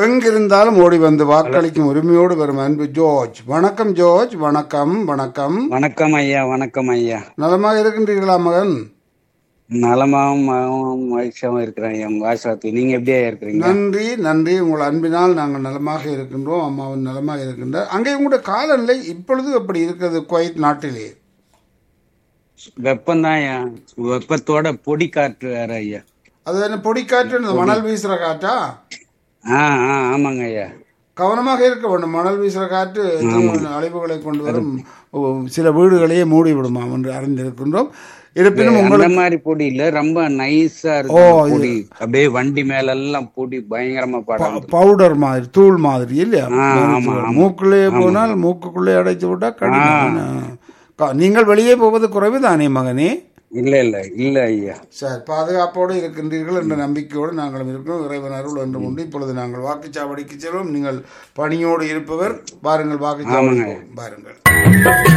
எங்கிருந்தாலும் ஓடி வந்து வாக்களிக்கும் உரிமையோடு வரும் அன்பு ஜோர்ஜ் வணக்கம் ஜோர்ஜ் வணக்கம் வணக்கம் வணக்கம் ஐயா வணக்கம் ஐயா நலமாக இருக்கின்றீர்களா மகன் நலமாவும் மகமாவும் மகிழ்ச்சியாவும் இருக்கிறேன் ஐயா உங்க ஆசிரியத்தை நீங்க எப்படியா இருக்கிறீங்க நன்றி நன்றி உங்கள் அன்பினால் நாங்கள் நலமாக இருக்கின்றோம் அம்மாவும் நலமாக இருக்கின்றார் அங்கே உங்களுடைய காலநிலை இப்பொழுது எப்படி இருக்கிறது குவைத் நாட்டிலே வெப்பம்தான் ஐயா வெப்பத்தோட பொடி காற்று வேற ஐயா அது என்ன பொடிக்காற்று இந்த மணல் வீசுற காற்றா ஆ ஆ ஆமாங்க ஐயா கவனமாக இருக்க வேண்டும் மணல் வீசுற காற்று எத்தனை அழிவுகளை கொண்டு வரும் ஓ, சில வீடுகளையே மூடி விடுமாம் என்று அறிந்திருக்கின்றோம் இருப்பினும் அந்த உங்களுக்கு மாதிரி பொடி இல்ல ரொம்ப நைஸா ஓ, இருக்கு பொடி அப்படியே வண்டி மேல எல்லாம் பொடி பயங்கரமா படம் பவுடர் மாதிரி தூள் மாதிரி இல்லையா ஆ, ஆமா, ஆமா. மூக்குள்ளே போனால் மூக்குக்குள்ளே அடைத்து விட்டா கடினம் க- நீங்கள் வெளியே போவது குறைவு தானே மகனே இல்ல இல்ல இல்ல ஐயா சார் பாதுகாப்போடு இருக்கின்றீர்கள் என்ற நம்பிக்கையோடு நாங்களும் இருக்கிறோம் இறைவன் அருள் என்று உண்டு இப்பொழுது நாங்கள் வாக்குச்சாவடிக்கு செல்வோம் நீங்கள் பணியோடு இருப்பவர் பாருங்கள் வாக்குச்சாவடி பாருங்கள்